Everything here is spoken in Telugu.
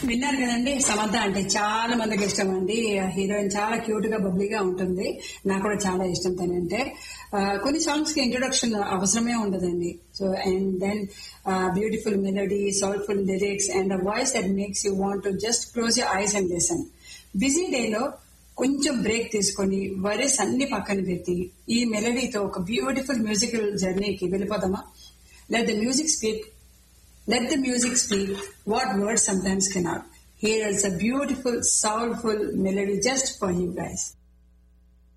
విన్నారు కదండి సమంత అంటే చాలా మందికి ఇష్టం అండి హీరోయిన్ చాలా క్యూట్ గా బబ్లీగా ఉంటుంది నాకు కూడా చాలా ఇష్టం తనంటే ఆ, కొన్ని సాంగ్స్ కి ఇంట్రొడక్షన్ అవసరమే ఉండదండి so and then beautiful melody soulful lyrics and voice that makes you want to just close your eyes and listen busy డేలో కొంచెం బ్రేక్ తీసుకొని వరీస్ అన్ని పక్కన పెట్టి ఈ మెలడీతో ఒక బ్యూటిఫుల్ మ్యూజికల్ జర్నీకి వెళ్ళిపోదామా let the music speak Let the music speak what words sometimes cannot. Here is a beautiful, soulful melody just for you guys.